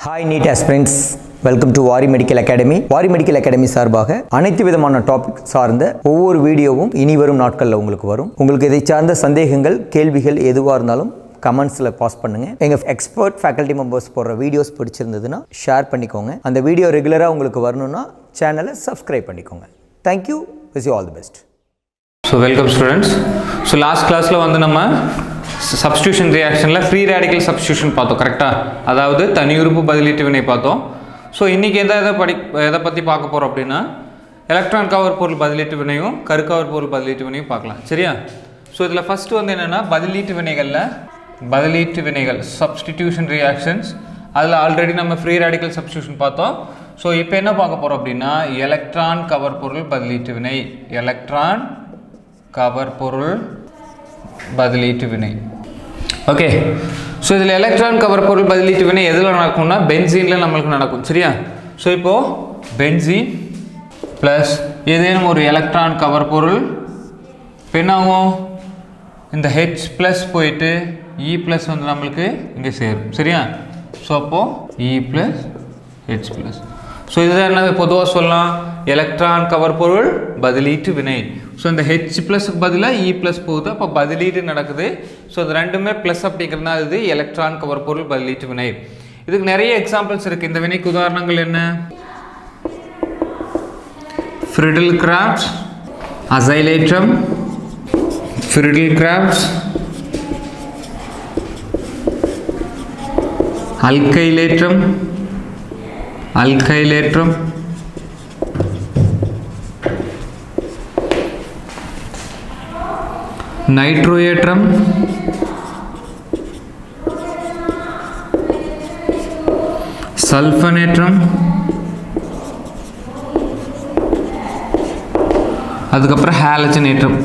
hi NEET aspirants welcome to Vaari medical academy Vaari medical academy சார்பாக அனைத்து விதமான டாபிக் சார்ந்த ஒவ்வொரு வீடியோவும் இனி வரும் நாட்களில் உங்களுக்கு வரும் உங்களுக்கு இதை சார்ந்த சந்தேகங்கள் கேள்விகள் எதுவாக இருந்தாலும் கமெண்ட்ஸில் பாஸ் பண்ணுங்கள் எங்கள் எக்ஸ்பர்ட் ஃபேக்கல்ட்டி மெம்பர்ஸ் போடுற வீடியோஸ் பிடிச்சிருந்ததுன்னா ஷேர் பண்ணிக்கோங்க அந்த வீடியோ ரெகுலராக உங்களுக்கு வரணும்னா சேனலை சப்ஸ்கிரைப் பண்ணிக்கோங்க thank you wish you all the best so welcome students so last கிளாஸில் வந்து நம்ம சப்ஸ்டியூஷன் ரியாக்ஷனில் ஃப்ரீ ரேடிக்கல் சப்ஸ்டியூஷன் பார்த்தோம் கரெக்டாக அதாவது தனியுறுப்பு பதிலீட்டு வினை பார்த்தோம் ஸோ இன்றைக்கி எதை எதை படி எதை பற்றி பார்க்க போகிறோம் அப்படின்னா எலக்ட்ரான் கவர் பொருள் பதிலீட்டு வினையும் கருக்கவர் பொருள் பதிலீட்டு வினையும் பார்க்கலாம் சரியா ஸோ இதில் ஃபஸ்ட்டு வந்து என்னென்னா பதிலீட்டு வினைகளில் பதிலீட்டு வினைகள் சப்ஸ்டிடியூஷன் ரியாக்ஷன்ஸ் அதில் ஆல்ரெடி நம்ம ஃப்ரீ ரேடிக்கல் சப்ஸ்டியூஷன் பார்த்தோம் ஸோ இப்போ என்ன பார்க்க போகிறோம் அப்படின்னா எலக்ட்ரான் கவர் பொருள் பதிலீட்டு வினை எலக்ட்ரான் கவர் பொருள் பதிலீட்டு வினை ஓகே ஸோ இதில் எலக்ட்ரான் கவர் பொருள் பதிலீட்டு வினை எதில் நடக்கும்னா பென்சீனில் நம்மளுக்கு நடக்கும் சரியா ஸோ இப்போது பென்சீன் ப்ளஸ் ஏதேனும் ஒரு எலக்ட்ரான் கவர் பொருள் இப்போ என்ன ஆகும் இந்த ஹெச் ப்ளஸ் போயிட்டு இ ப்ளஸ் வந்து நம்மளுக்கு இங்கே சேரும் சரியா ஸோ அப்போது E plus H plus so இதுதான் என்ன பொதுவாக சொல்லலாம் எலக்ட்ரான் கவர் பொருள் பதிலீட்டு வினை ஸோ இந்த ஹெச் ப்ளஸ்க்கு பதிலாக இ ப்ளஸ் போகுது அப்போ பதிலீடு நடக்குது ஸோ இது ரெண்டுமே ப்ளஸ் அப்படிங்கிறதுனால இது எலக்ட்ரான் கவர் பொருள் பதிலீட்டு வினை இதுக்கு நிறைய எக்ஸாம்பிள்ஸ் இருக்குது இந்த வினைக்கு உதாரணங்கள் என்ன ஃப்ரிடில் கிராஃப்ட் அசைலேட்ரம் ஃப்ரிடில் கிராஃப்ட்ஸ் அல்கைலேற்றம் அல்கைலேற்றம் நைட்ரோஏற்றம் சல்ஃபனேற்றம் அதுக்கப்புறம் ஹாலஜனேற்றம்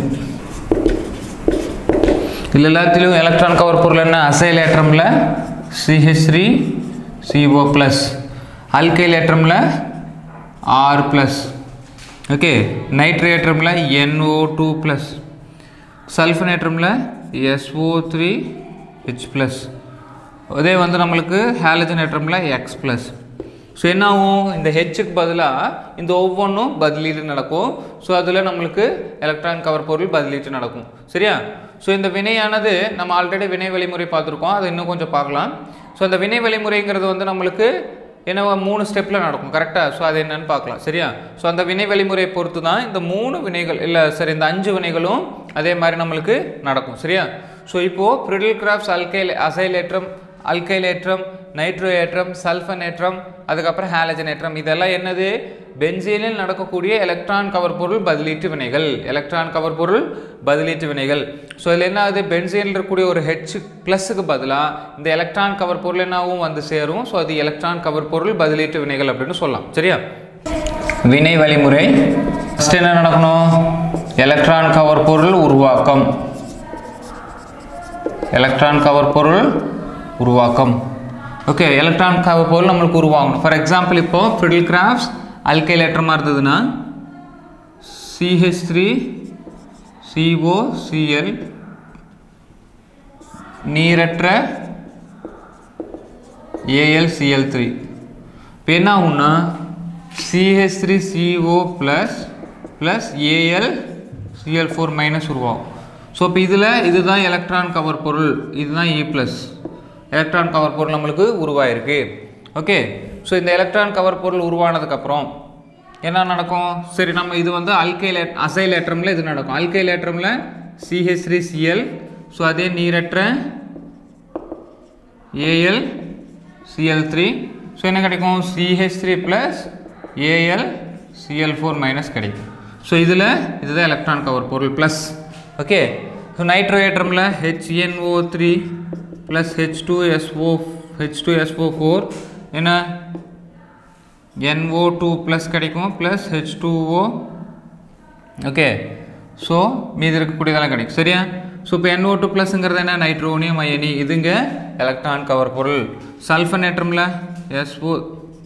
இதில் எல்லாத்திலும் எலக்ட்ரான் கவர் பொருள் என்ன அசைலேற்றமில் சிஹெச் த்ரீ சிஓ ப்ளஸ் அல்கைலேற்றமில் ஆர் ப்ளஸ் ஓகே நைட்ரேட்டமில் என்ஓ டூ ப்ளஸ் சல்ஃபனேட்டமில் எஸ்ஓ த்ரீ ஹெச் ப்ளஸ் அதே வந்து நம்மளுக்கு ஹாலஜனேட்டமில் எக்ஸ் ப்ளஸ் ஸோ என்ன ஆகும் இந்த ஹெச்சுக்கு பதிலாக இந்த ஒவ்வொன்றும் பதிலீடு நடக்கும் ஸோ அதில் நம்மளுக்கு எலக்ட்ரான் கவர் பொருள் பதிலீட்டு நடக்கும் சரியா ஸோ இந்த வினையானது நம்ம ஆல்ரெடி வினை வழிமுறை பார்த்துருக்கோம் அதை இன்னும் கொஞ்சம் பார்க்கலாம் ஸோ அந்த வினை வழிமுறைங்கிறது வந்து நம்மளுக்கு என்ன மூணு ஸ்டெப்பில் நடக்கும் கரெக்டாக ஸோ அது என்னன்னு பார்க்கலாம் சரியா ஸோ அந்த வினை வழிமுறையை பொறுத்து தான் இந்த மூணு வினைகள் இல்லை சரி இந்த அஞ்சு வினைகளும் அதே மாதிரி நம்மளுக்கு நடக்கும் சரியா ஸோ இப்போது ப்ரிடில் கிராஃப்ட்ஸ் அல்கைல் அசைலேற்றம் அல்கைலேற்றம் நைட்ரோஏற்றம் சல்ஃபனேற்றம் அதுக்கப்புறம் ஹாலஜனேற்றம் இதெல்லாம் என்னது பென்சீனில் நடக்கக்கூடிய எலக்ட்ரான் கவர் பொருள் பதிலீட்டு வினைகள் எலக்ட்ரான் கவர் பொருள் பதிலீட்டு வினைகள் ஸோ இதில் என்ன ஆகுது பென்சீனில் இருக்கக்கூடிய ஒரு ஹெச் ப்ளஸுக்கு பதிலாக இந்த எலக்ட்ரான் கவர் பொருள் என்னாகவும் வந்து சேரும் ஸோ அது எலக்ட்ரான் கவர் பொருள் பதிலீட்டு வினைகள் அப்படின்னு சொல்லலாம் சரியா வினை வழிமுறை ஃபஸ்ட் என்ன நடக்கணும் எலக்ட்ரான் கவர் பொருள் உருவாக்கம் எலக்ட்ரான் கவர் பொருள் உருவாக்கம் ஓகே எலக்ட்ரான் கவர் பொருள் நம்மளுக்கு உருவாகணும் ஃபார் எக்ஸாம்பிள் இப்போ ஃபிடில் கிராஃப்ட்ஸ் அல்கைலேற்றமாக இருந்ததுன்னா சிஹெச் த்ரீ சிஓ சிஎல் நீரற்ற ஏஎல் சிஎல் த்ரீ இப்போ என்ன ஆகும்னா CH three CO plus plus AL CL four minus உருவாகும் ஸோ இப்போ இதில் இதுதான் எலக்ட்ரான் கவர் பொருள் இதுதான் இ ப்ளஸ் எலக்ட்ரான் கவர் பொருள் நம்மளுக்கு உருவாயிருக்கு ஓகே ஸோ இந்த எலக்ட்ரான் கவர் பொருள் உருவானதுக்கப்புறம் என்ன நடக்கும் சரி நம்ம இது வந்து அல்கைலே அசைலேற்றமில் இது நடக்கும் அல்கைலேற்றமில் சிஹெச் த்ரீ சிஎல் ஸோ அதே நீரற்ற ஏஎல் சிஎல் த்ரீ ஸோ என்ன கிடைக்கும் CH three plus AL CL four minus கிடைக்கும் ஸோ இதில் இதுதான் எலக்ட்ரான் கவர் பொருள் ப்ளஸ் ஓகே ஸோ நைட்ரோஏற்றமில் HNO three plus H two SO H two SO four என்ன என்ஓ டூ ப்ளஸ் கிடைக்கும் plus H two O okay so மீதி இருக்கக்கூடியதெல்லாம் கிடைக்கும் சரியா ஸோ இப்போ என்ஓ டூ ப்ளஸ்ங்கிறது என்ன நைட்ரோனியம் அயனி இதுங்க எலக்ட்ரான் கவர் பொருள் சல்ஃபனேற்றமில் SO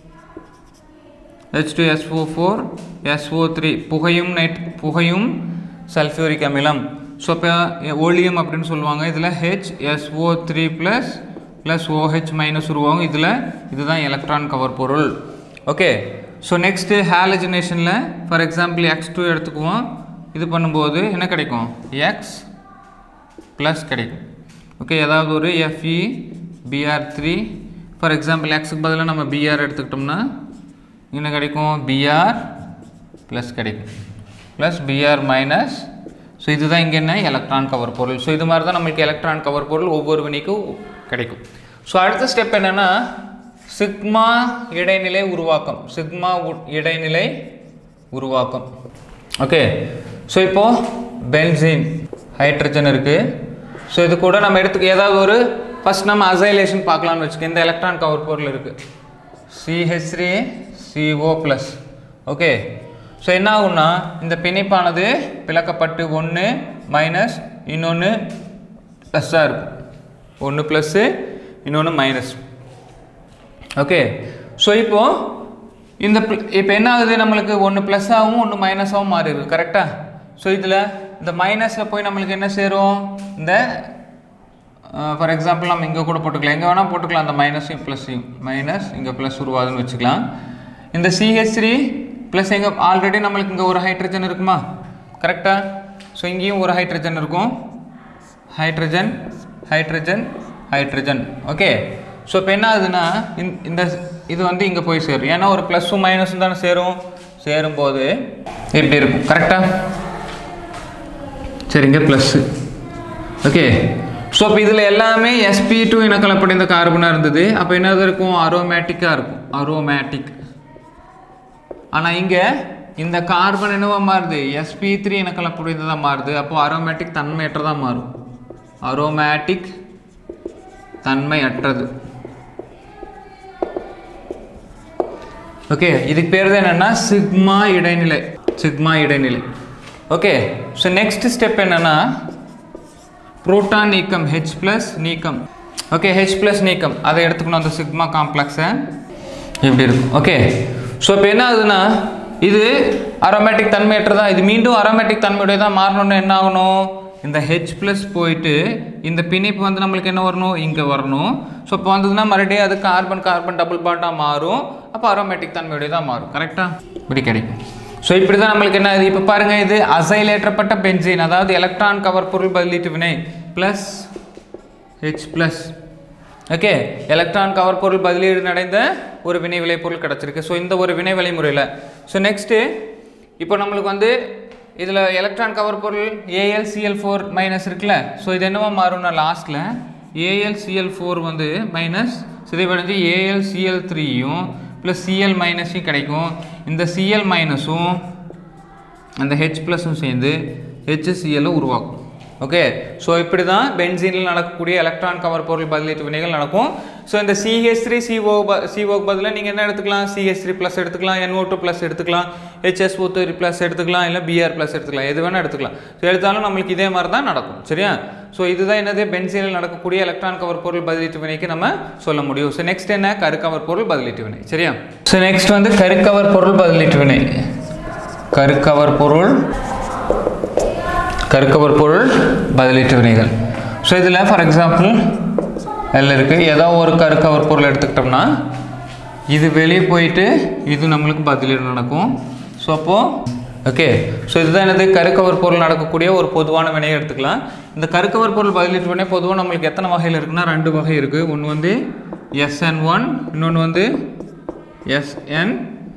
H two SO four SO three புகையும் நைட் புகையும் சல்ஃபியூரிக் அமிலம் ஸோ இப்போ ஓலியம் அப்படின்னு சொல்லுவாங்க இதில் H SO three plus plus OH minus உருவாகும் இதில் இதுதான் எலக்ட்ரான் கவர் பொருள் ஓகே ஸோ நெக்ஸ்ட்டு ஹாலஜினேஷனில் ஃபார் எக்ஸாம்பிள் எக்ஸ் டூ எடுத்துக்குவோம் இது பண்ணும்போது என்ன கிடைக்கும் எக்ஸ் ப்ளஸ் கிடைக்கும் ஓகே ஏதாவது ஒரு FE BR three for example எக்ஸுக்கு பதிலாக நம்ம பிஆர் எடுத்துக்கிட்டோம்னா என்ன கிடைக்கும் பிஆர் ப்ளஸ் கிடைக்கும் ப்ளஸ் பிஆர் மைனஸ் ஸோ இதுதான் இங்கே என்ன எலக்ட்ரான் கவர் பொருள் ஸோ இது மாதிரி தான் நம்மளுக்கு எலக்ட்ரான் கவர் பொருள் ஒவ்வொரு வினைக்கும் கிடைக்கும் ஸோ அடுத்த ஸ்டெப் என்னென்னா சிக்மா இடைநிலை உருவாக்கம் சிக்மா உ- இடைநிலை உருவாக்கம் ஓகே ஸோ இப்போது பென்சீன் ஹைட்ரஜன் இருக்குது ஸோ இது கூட நம்ம எடுத்துக்க ஏதாவது ஒரு ஃபஸ்ட் நம்ம அசைலேஷன் பார்க்கலாம்னு வச்சுக்க இந்த எலக்ட்ரான் கவர் பொருள் இருக்குது CH three CO plus okay so என்ன ஆகும்னா இந்த பிணைப்பானது பிளக்கப்பட்டு ஒன்று மைனஸ் இன்னொன்று ப்ளஸ்ஸாக இருக்கும் ஒன்று ப்ளஸ்ஸு இன்னொன்று மைனஸ் ஓகே ஸோ இப்போது இந்த இப்போ என்ன ஆகுது நம்மளுக்கு ஒன்று ப்ளஸ்ஸாகவும் ஒன்று மைனஸாகவும் மாறிடுது கரெக்டாக ஸோ இதில் இந்த மைனஸில் போய் நம்மளுக்கு என்ன சேரும் இந்த ஃபார் எக்ஸாம்பிள் நம்ம இங்கே கூட போட்டுக்கலாம் எங்கே வேணால் போட்டுக்கலாம் அந்த மைனஸையும் ப்ளஸ்ஸையும் மைனஸ் இங்கே ப்ளஸ் உருவாதுன்னு வச்சுக்கலாம் இந்த சிஹெச் த்ரீ ப்ளஸ் எங்கே ஆல்ரெடி நம்மளுக்கு இங்கே ஒரு ஹைட்ரஜன் இருக்குமா கரெக்டாக ஸோ இங்கேயும் ஒரு ஹைட்ரஜன் இருக்கும் hydrogen hydrogen hydrogen okay so இப்போ என்ன ஆகுதுன்னா இந்த- இந்த இது வந்து இங்கே போய் சேரும் ஏன்னா ஒரு ப்ளஸ்ஸும் மைனஸும் தானே சேரும் சேரும்போது இப்படி இருக்கும் கரெக்டாக சரிங்க ப்ளஸ்ஸு ஓகே ஸோ இப்போ இதில் எல்லாமே எஸ்பி டூ இனக்கலப்படைந்த கார்பனாக இருந்தது அப்போ என்னது இருக்கும் அரோமேட்டிக்காக இருக்கும் அரோமேட்டிக் ஆனால் இங்கே இந்த கார்பன் என்னவா மாறுது எஸ்பி த்ரீ இனக்கலப்படைந்ததாக மாறுது அப்போ அரோமேட்டிக் தன்மையற்றதாக மாறும் அரோமேட்டிக் தன்மை அற்றது ஓகே இதுக்கு பேர் தான் என்னன்னா சிக்மா இடைநிலை சிக்மா இடைநிலை ஓகே ஸோ நெக்ஸ்ட் ஸ்டெப் என்னன்னா புரோட்டான் நீக்கம் ஹெச் ப்ளஸ் நீக்கம் ஓகே ஹெச் ப்ளஸ் நீக்கம் அதை எடுத்துக்கணும் அந்த சிக்மா காம்ப்ளெக்ஸை இப்படி இருக்கும் ஓகே ஸோ இப்போ என்ன ஆகுதுன்னா இது அரோமேட்டிக் தன்மையற்றதா இது மீண்டும் அரோமேட்டிக் தன்மையுடைய தான் மாறணும்னு என்ன ஆகணும் இந்த ஹெச் ப்ளஸ் போயிட்டு இந்த பிணைப்பு வந்து நம்மளுக்கு என்ன வரணும் இங்கே வரணும் ஸோ இப்போ வந்ததுன்னா மறுபடியும் அது கார்பன் கார்பன் டபுள் பாண்டாக மாறும் அப்போ அரோமேட்டிக் தன்மையுடைய தான் மாறும் கரெக்டாக இப்படி கிடைக்கும் ஸோ இப்படி தான் நம்மளுக்கு என்ன இப்போ பாருங்கள் இது அசைலேற்றப்பட்ட பென்சீன் அதாவது எலக்ட்ரான் கவர் பொருள் பதிலீட்டு வினை plus H plus okay electron கவர் பொருள் பதிலீடு நடந்த ஒரு வினை விளைபொருள் கிடச்சிருக்கு ஸோ இந்த ஒரு வினை விளைமுறையில் ஸோ நெக்ஸ்ட்டு இப்போ நம்மளுக்கு வந்து இதில் எலக்ட்ரான் கவர் பொருள் ஏஎல்சிஎல் ஃபோர் மைனஸ் இருக்குல்ல ஸோ இது என்னவா மாறும்னா லாஸ்ட்டில் ஏஎல்சிஎல் ஃபோர் வந்து மைனஸ் சிதைவடைஞ்சு ஏஎல்சிஎல் த்ரீயும் ப்ளஸ் சிஎல் மைனஸையும் கிடைக்கும் இந்த சிஎல் மைனஸும் அந்த ஹெச் ப்ளஸும் சேர்ந்து ஹெச்சிஎல்லை உருவாக்கும் ஓகே ஸோ இப்படி தான் பென்சீனில் நடக்கக்கூடிய எலக்ட்ரான் கவர் பொருள் பதிலீட்டு வினைகள் நடக்கும் ஸோ இந்த சிஹெச் த்ரீ சிஓ சிஓக்கு பதிலாக நீங்கள் என்ன எடுத்துக்கலாம் சிஹெச் த்ரீ ப்ளஸ் எடுத்துக்கலாம் NO2 டூ ப்ளஸ் எடுத்துக்கலாம் ஹெச்எஸ்ஓ த்ரீ ப்ளஸ் எடுத்துக்கலாம் இல்லை பிஆர் ப்ளஸ் எடுத்துக்கலாம் எது வேணால் எடுத்துக்கலாம் ஸோ எடுத்தாலும் நம்மளுக்கு இதே மாதிரி தான் நடக்கும் சரியா ஸோ இதுதான் என்னது பென்சீனில் நடக்கக்கூடிய எலக்ட்ரான் கவர் பொருள் பதிலீட்டு வினைக்கு நம்ம சொல்ல முடியும் ஸோ நெக்ஸ்ட் என்ன கருக்கவர் பொருள் பதிலீட்டு வினை சரியா ஸோ நெக்ஸ்ட் வந்து கருக்கவர் பொருள் பதிலீட்டு வினை கருக்கவர் பொருள் கருக்கவர் பொருள் பதிலீட்டு வினைகள் ஸோ இதில் ஃபார் எக்ஸாம்பிள் எல் இருக்குது ஏதோ ஒரு கருக்கவர் பொருள் எடுத்துக்கிட்டோம்னா இது வெளியே போயிட்டு இது நம்மளுக்கு பதிலீடு நடக்கும் ஸோ அப்போது ஓகே ஸோ இதுதான் என்னது கருக்கவர் பொருள் நடக்கக்கூடிய ஒரு பொதுவான வினையை எடுத்துக்கலாம் இந்த கருக்கவர் பொருள் பதிலீட்டு வினை பொதுவாக நம்மளுக்கு எத்தனை வகையில் இருக்குன்னா ரெண்டு வகை இருக்குது ஒன்று வந்து எஸ்என் ஒன் இன்னொன்று வந்து SN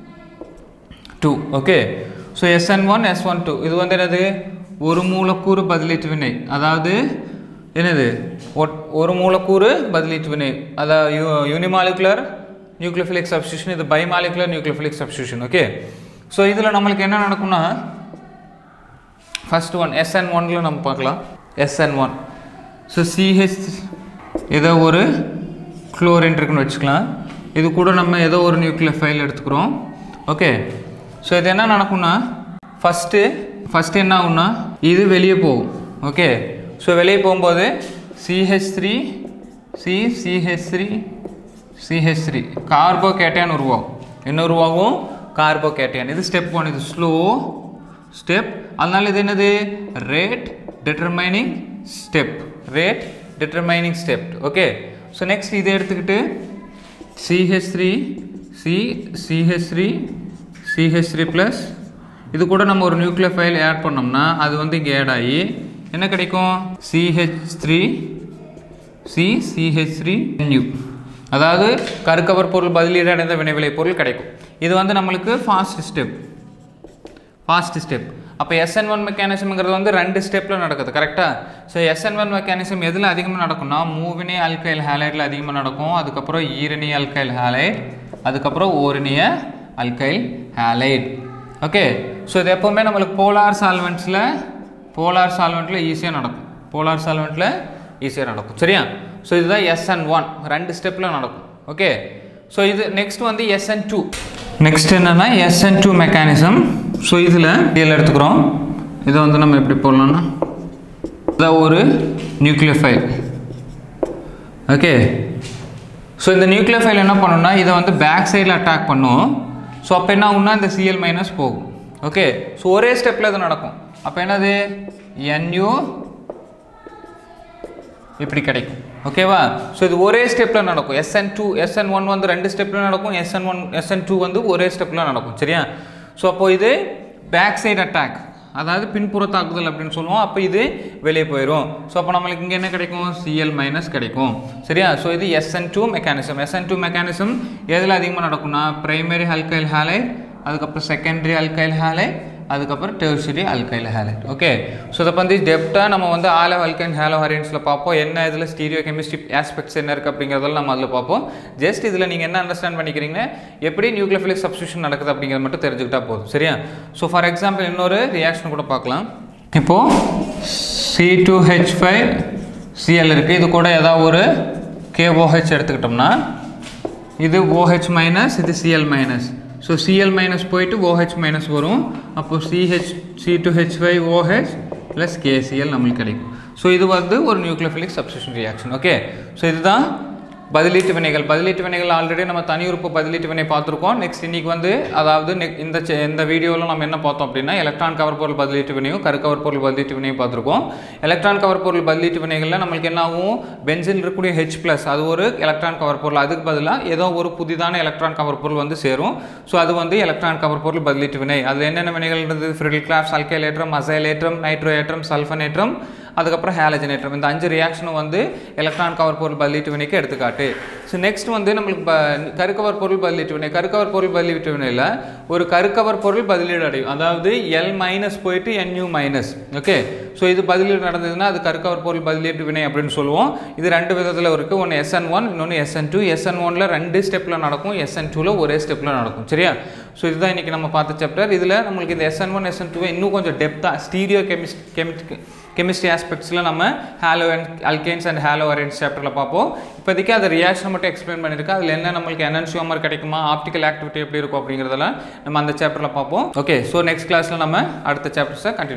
two okay so SN one S one two இது வந்து என்னது ஒரு மூலக்கூறு பதிலீட்டு வினை அதாவது என்னது ஒட்- ஒரு மூலக்கூறு பதிலீட்டு வினை அதாவது யூனிமாலிகுலர் நியூக்ளியோஃபிலிக் சப்ஸ்டியூஷன் இது bimolecular nucleophilic substitution okay so இதில் நம்மளுக்கு என்ன நடக்கும்னா ஃபர்ஸ்ட் ஒன் எஸ்என் ஒன்ல நம்ம பார்க்கலாம் எஸ்என் ஒன் ஸோ சிஹெச் ஏதோ ஒரு குளோரின் இருக்குன்னு வச்சுக்கலாம் இது கூட நம்ம ஏதோ ஒரு நியூக்ளியர் ஃபைல் எடுத்துக்கிறோம் ஓகே ஸோ இது என்ன நடக்கும்னா ஃபஸ்ட்டு ஃபஸ்ட்டு என்ன ஆகும்னா இது வெளியே போகும் ஓகே ஸோ வெளியே போகும்போது CH three C CH three CH three carbocation உருவாகும் என்ன உருவாகும் கார்போ கேட்டையான் இது ஸ்டெப் ஒன் இது ஸ்லோ ஸ்டெப் அதனால இது என்னது rate determining step rate determining step okay so next இதை எடுத்துக்கிட்டு CH three C CH three CH three plus இது கூட நம்ம ஒரு நியூக்ளியர் ஃபைல் ஆட் பண்ணோம்னா அது வந்து இங்கே ஆட் ஆகி என்ன கிடைக்கும் CH three C CH three Nu அதாவது கருக்கவர் பொருள் பதிலீடு அடைந்த வினைவிலை பொருள் கிடைக்கும் இது வந்து நம்மளுக்கு ஃபாஸ்ட் ஸ்டெப் ஃபாஸ்ட் ஸ்டெப் அப்போ எஸ்என் ஒன் மெக்கானிசம்ங்கிறது வந்து ரெண்டு ஸ்டெப்பில் நடக்குது கரெக்டாக ஸோ எஸ்என் ஒன் மெக்கானிசம் எதில் அதிகமாக நடக்கும்னா மூவினி அல்கைல் ஹேலைட்டில் அதிகமாக நடக்கும் அதுக்கப்புறம் ஈரணி அல்கைல் ஹேலைட் அதுக்கப்புறம் ஓரினிய அல்கைல் ஹேலைட் ஓகே ஸோ இது எப்போவுமே நம்மளுக்கு போலார் சால்வெண்ட்ஸில் போலார் சால்வெண்ட்டில் ஈஸியாக நடக்கும் போலார் சால்வெண்ட்டில் ஈஸியாக நடக்கும் சரியா ஸோ இதுதான் எஸ்என் ஒன் ரெண்டு ஸ்டெப்பில் நடக்கும் ஓகே ஸோ இது நெக்ஸ்ட் வந்து எஸ்என் டூ நெக்ஸ்ட் என்னென்னா எஸ்என் டூ மெக்கானிசம் ஸோ இதில் இதில் எடுத்துக்கிறோம் இதை வந்து நம்ம எப்படி போடலாம்னா இதான் ஒரு நியூக்ளியர் ஃபைல் ஓகே ஸோ இந்த நியூக்ளியர் ஃபைல் என்ன பண்ணுன்னா இதை வந்து பேக் சைடில் அட்டாக் பண்ணும் ஸோ அப்போ என்ன ஆகும்னா இந்த சிஎல் மைனஸ் போகும் ஓகே ஸோ ஒரே ஸ்டெப்பில் இது நடக்கும் அப்போ என்னது என்யூ இப்படி கிடைக்கும் ஓகேவா ஸோ இது ஒரே ஸ்டெப்பில் நடக்கும் எஸ்என் டூ எஸ்என் ஒன் வந்து ரெண்டு ஸ்டெப்பில் நடக்கும் எஸ்என் ஒன் எஸ்என் டூ வந்து ஒரே ஸ்டெப்பில் நடக்கும் சரியா ஸோ அப்போது இது பேக் சைடு அட்டாக் அதாவது பின்புற தாக்குதல் அப்படின்னு சொல்லுவோம் அப்போ இது வெளியே போயிடும் ஸோ அப்போ நம்மளுக்கு இங்கே என்ன கிடைக்கும் சிஎல் மைனஸ் கிடைக்கும் சரியா ஸோ இது SN two mechanism SN two mechanism எதில் அதிகமாக நடக்கும்னா பிரைமரி அல்கைல் ஹேலை அதுக்கப்புறம் செகண்டரி அல்கைல் ஹேலை அதுக்கப்புறம் tertiary alkyl halide okay so இதை வந்து டெப்டாக நம்ம வந்து ஆலோ அல்கைன் ஹேலோ ஹரியன்ஸில் பார்ப்போம் என்ன இதில் ஸ்டீரியோ கெமிஸ்ட்ரி ஆஸ்பெக்ட்ஸ் என்ன இருக்குது அப்படிங்கிறதெல்லாம் நம்ம அதில் பார்ப்போம் ஜஸ்ட் இதில் நீங்கள் என்ன அண்டர்ஸ்டாண்ட் பண்ணிக்கிறீங்க எப்படி நியூக்ளியோஃபிலிக் சப்ஸ்டியூஷன் நடக்குது அப்படிங்கிறத மட்டும் தெரிஞ்சுக்கிட்டா போதும் சரியா ஸோ ஃபார் எக்ஸாம்பிள் இன்னொரு ரியாக்ஷன் கூட பார்க்கலாம் இப்போது C two H five CL இருக்குது இது கூட ஏதாவது ஒரு கேஓஹெச் எடுத்துக்கிட்டோம்னா இது ஓஹெச் மைனஸ் இது CL minus so CL minus போயிட்டு ஓஹெச் மைனஸ் வரும் அப்போது CH C two H five OH plus KCL நம்மளுக்கு கிடைக்கும் ஸோ இது வந்து ஒரு nucleophilic substitution reaction okay so இதுதான் பதிலீட்டு வினைகள் பதிலீட்டு வினைகள் ஆல்ரெடி நம்ம தனி உறுப்பு பதிலீட்டு வினை பார்த்துருக்கோம் நெக்ஸ்ட் இன்னைக்கு வந்து அதாவது நெக் இந்த செ- இந்த வீடியோவில் நம்ம என்ன பார்த்தோம் அப்படின்னா எலக்ட்ரான் கவர் பொருள் பதிலீட்டு வினையும் கருக்கவர் பொருள் பதிலீட்டு வினையும் பார்த்துருக்கோம் எலக்ட்ரான் கவர் பொருள் பதிலீட்டு வினைகளில் நம்மளுக்கு என்ன ஆகும் பென்சில் இருக்கக்கூடிய ஹெச் ப்ளஸ் அது ஒரு எலக்ட்ரான் கவர் பொருள் அதுக்கு பதிலாக ஏதோ ஒரு புதிதான எலக்ட்ரான் கவர் பொருள் வந்து சேரும் ஸோ அது வந்து எலக்ட்ரான் கவர் பொருள் பதிலீட்டு வினை அதில் என்னென்ன வினைகள் இருந்தது ஃப்ரிடில் கிளாஸ் அல்கைலேற்றம் அசைலேற்றம் நைட்ரோஏற்றம் சல்ஃபனேற்றம் அதுக்கப்புறம் ஹேலஜனேற்றம் இந்த அஞ்சு ரியாக்ஷனும் வந்து எலக்ட்ரான் கவர் பொருள் பதிலீட்டு வினைக்கு எடுத்துக்காட்டு ஸோ நெக்ஸ்ட் வந்து நம்மளுக்கு ப கருக்கவர் பொருள் பதிலீட்டு வினை கருக்கவர் பொருள் பதிலீட்டு வினையில் ஒரு கருக்கவர் பொருள் பதிலீடு அடையும் அதாவது எல் மைனஸ் போயிட்டு NU மைனஸ் ஓகே ஸோ இது பதிலீடு நடந்ததுன்னா அது கருக்கவர் பொருள் பதிலீட்டு வினை அப்படின்னு சொல்லுவோம் இது ரெண்டு விதத்தில் இருக்குது ஒன்று எஸ்என் ஒன் இன்னொன்று எஸ்என் டூ எஸ்என் ஒனில் ரெண்டு ஸ்டெப்பில் நடக்கும் எஸ்என் டூவில் ஒரே ஸ்டெப்பில் நடக்கும் சரியா ஸோ இதுதான் இன்றைக்கி நம்ம பார்த்த சாப்டர் இதில் நம்மளுக்கு இந்த எஸ்என் ஒன் எஸ்என் டூவை இன்னும் கொஞ்சம் டெப்த்தாக ஸ்டீரியோ கெமிஸ்ட் கெமிஸ்ட் கெமிஸ்ட்ரி ஆஸ்பெக்ட்ஸில் நம்ம halo and alkanes and halo arenes சாப்டரில் பார்ப்போம் இப்போதைக்கு அது ரியாக்ஷன் மட்டும் எக்ஸ்பிளைன் பண்ணியிருக்கேன் அதில் என்ன நம்மளுக்கு எனன்சியோமர் கிடைக்குமா ஆப்டிக்கல் ஆக்டிவிட்டி எப்படி இருக்கும் அப்படிங்கிறதெல்லாம் நம்ம அந்த சாப்டரில் பார்ப்போம் ஓகே ஸோ நெக்ஸ்ட் கிளாஸில் நம்ம அடுத்த சாப்டர்ஸை கண்டினியூ